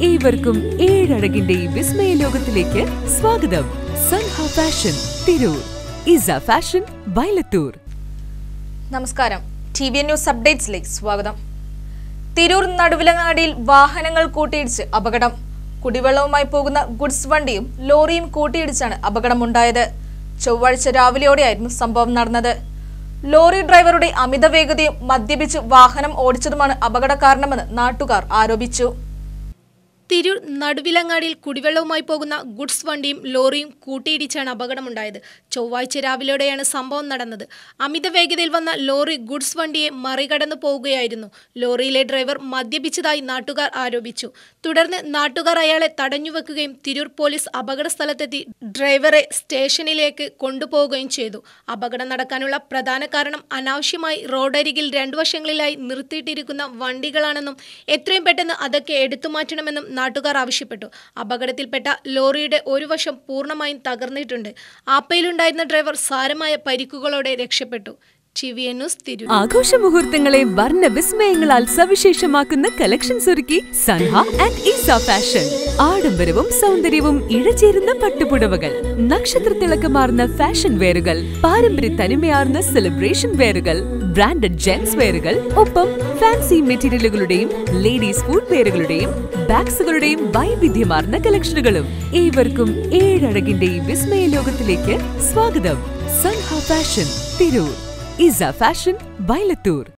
ഏവർക്കും ഏഴഴകിന്റെ ഈ വിസ്മയ ലോകത്തിലേക്ക് സ്വാഗതം സൻഹ ഫാഷൻ തിരൂർ ഇസ ഫാഷൻ വയലത്തൂർ നമസ്കാരം ടി വി ന്യൂസ് അപ്ഡേറ്റ്സിലേക്ക് സ്വാഗതം തിരൂർ നടുവിലങ്ങാടിയിൽ വാഹനങ്ങൾ കൂട്ടിയിടിച്ച് അപകടം കുടിവെള്ളവുമായി പോകുന്ന ഗുഡ്സ് വണ്ടിയും ലോറിയും കൂട്ടിയിടിച്ചാണ് അപകടമുണ്ടായത് ചൊവ്വാഴ്ച രാവിലെയോടെയായിരുന്നു സംഭവം നടന്നത് ലോറി ഡ്രൈവറുടെ അമിത വേഗതയും മദ്യപിച്ച് വാഹനം ഓടിച്ചതുമാണ് അപകട കാരണമെന്ന് നാട്ടുകാർ ആരോപിച്ചു തിരൂർ നടുവിലങ്ങാടിയിൽ കുടിവെള്ളവുമായി പോകുന്ന ഗുഡ്സ് വണ്ടിയും ലോറിയും കൂട്ടിയിടിച്ചാണ് അപകടമുണ്ടായത് ചൊവ്വാഴ്ച രാവിലെയോടെയാണ് സംഭവം നടന്നത് അമിത വേഗതയിൽ വന്ന ലോറി ഗുഡ്സ് വണ്ടിയെ മറികടന്നു പോവുകയായിരുന്നു ലോറിയിലെ ഡ്രൈവർ മദ്യപിച്ചതായി നാട്ടുകാർ ആരോപിച്ചു തുടർന്ന് നാട്ടുകാർ അയാളെ തടഞ്ഞുവെക്കുകയും തിരൂർ പോലീസ് അപകട സ്ഥലത്തെത്തി ഡ്രൈവറെ സ്റ്റേഷനിലേക്ക് കൊണ്ടുപോവുകയും ചെയ്തു അപകടം നടക്കാനുള്ള പ്രധാന കാരണം അനാവശ്യമായി റോഡരികിൽ രണ്ടു വശങ്ങളിലായി നിർത്തിയിട്ടിരിക്കുന്ന വണ്ടികളാണെന്നും എത്രയും പെട്ടെന്ന് അതൊക്കെ എടുത്തുമാറ്റണമെന്നും നാട്ടുകാർ ആവശ്യപ്പെട്ടു അപകടത്തിൽപ്പെട്ട ലോറിയുടെ ഒരു വശം പൂർണ്ണമായും തകർന്നിട്ടുണ്ട് ആപ്പയിലുണ്ടായിരുന്ന ഡ്രൈവർ സാരമായ പരിക്കുകളോടെ രക്ഷപ്പെട്ടു T V N news Tirur ആഘോഷ മുഹൂർത്തങ്ങളെ വർണ്ണ വിസ്മയങ്ങളാൽ സവിശേഷമാക്കുന്ന കളക്ഷൻസ് ഒരുക്കി സൻഹ ആൻഡ് ഈസ ഫാഷൻ ആഡംബരവും സൗന്ദര്യവും ഇഴചേരുന്ന പട്ടുപുടവകൾ നക്ഷത്ര തിളക്കമാർന്ന ഫാഷൻ വെയറുകൾ പാരമ്പര്യ തനിമയാർന്ന സെലിബ്രേഷൻ വെയറുകൾ ബ്രാൻഡഡ് ജെൻസ് വെയറുകൾ ഒപ്പം ഫാൻസി മെറ്റീരിയലുകളുടെയും ലേഡീസ് ഫുഡ് വെയറുകളുടെയും ബാഗ്സുകളുടെയും വൈവിധ്യമാർന്ന കളക്ഷനുകളും ഏവർക്കും ഏഴഴകിന്റെ ഈ വിസ്മയ ലോകത്തിലേക്ക് സ്വാഗതം സൻഹ ഫാഷൻ തിരൂർ ഇസ ഫാഷൻ വയലത്തൂർ